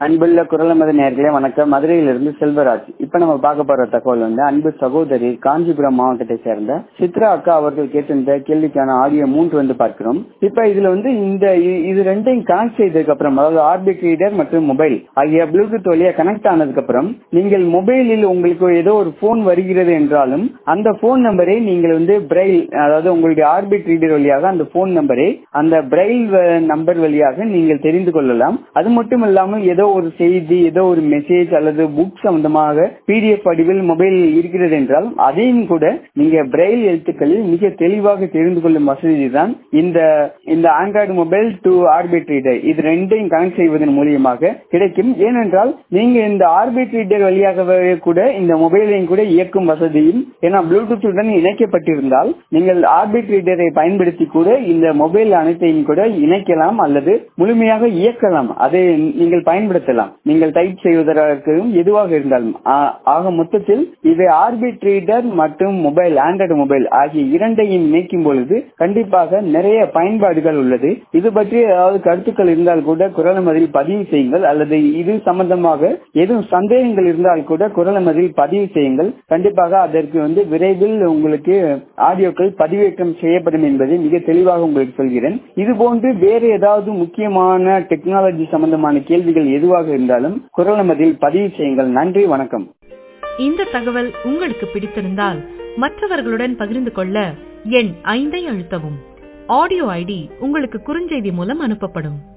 அன்புள்ள குரலமத நேர்களே வணக்கம் மதுரையிலிருந்து செல்வராஜ் இப்ப நம்ம பார்க்க போற தகவல் வந்து அன்பு சகோதரி காஞ்சிபுரம் மாவட்டத்தை சேர்ந்த சித்ரா அக்கா அவர்கள் கேட்டிருந்த கேள்விக்கான ஆடியோ மூன்று வந்து பார்க்கிறோம் இப்ப இதுல வந்து இந்த இ- இது ரெண்டையும் கனெக்ட் செய்ததுக்கு அப்புறம் அதாவது ஆர்பிட் ரீடர் மற்றும் மொபைல் ஆகிய ப்ளூடூத் வழியா கனெக்ட் ஆனதுக்கு அப்புறம் நீங்கள் மொபைலில் உங்களுக்கு ஏதோ ஒரு போன் வருகிறது என்றாலும் அந்த போன் நம்பரை நீங்கள் வந்து பிரைல் அதாவது உங்களுடைய ஆர்பிட் ரீடர் வழியாக அந்த போன் நம்பரை அந்த பிரைல் நம்பர் வழியாக நீங்கள் தெரிந்து கொள்ளலாம் அது மட்டும் இல்லாமல் ஏதோ ஒரு செய்தி ஏதோ ஒரு மெசேஜ் அல்லது புக் சம்பந்தமாக பிடிஎஃப் வடிவில் மொபைலில் இருக்கிறது என்றால் அதையும் கூட நீங்க பிரெயில் எழுத்துக்களில் மிக தெளிவாக தெரிந்து கொள்ளும் வசதி தான் இந்த இந்த Android mobile to orbit reader இது ரெண்டையும் கனெக்ட் செய்வதன் மூலியமாக கிடைக்கும் ஏனென்றால் நீங்க இந்த ஆர்பிட் ரீடர் வழியாகவே கூட இந்த மொபைலையும் கூட இயக்கும் வசதியும் ஏன்னா ப்ளூடூத்துடன் இணைக்கப்பட்டிருந்தால் நீங்கள் ஆர்பிட் ரீடரை பயன்படுத்தி கூட இந்த மொபைல் அனைத்தையும் கூட இணைக்கலாம் அல்லது முழுமையாக இயக்கலாம் அதை நீங்கள் பயன்படுத்தலாம் நீங்கள் டைப் செய்வதற்கும் எதுவாக இருந்தாலும் ஆ- ஆக மொத்தத்தில் இது ஆர்பிட் ரீடர் மற்றும் மொபைல் ஆண்ட்ராய்டு மொபைல் ஆகிய இரண்டையும் இணைக்கும் பொழுது கண்டிப்பாக நிறைய பயன்பாடுகள் உள்ளது இது பற்றி ஏதாவது கருத்துக்கள் இருந்தால் கூட குரலமதில் பதிவு செய்யுங்கள் அல்லது இது சம்பந்தமாக எதுவும் சந்தேகங்கள் இருந்தால் கூட குரலமதில் பதிவு செய்யுங்கள் கண்டிப்பாக அதற்கு வந்து விரைவில் உங்களுக்கு ஆடியோக்கள் பதிவேற்றம் செய்யப்படும் என்பதை மிக தெளிவாக உங்களுக்கு சொல்கிறேன் இது போன்று வேறு ஏதாவது முக்கியமான டெக்னாலஜி சம்பந்தமான கேள்விகள் எதுவாக இருந்தாலும் குரலமதில் பதிவு செய்யுங்கள் நன்றி வணக்கம் இந்த தகவல் உங்களுக்கு பிடித்திருந்தால் மற்றவர்களுடன் பகிர்ந்து கொள்ள எண் ஐந்தை அழுத்தவும் ஆடியோ ஐடி உங்களுக்கு குறுஞ்செய்தி மூலம் அனுப்பப்படும்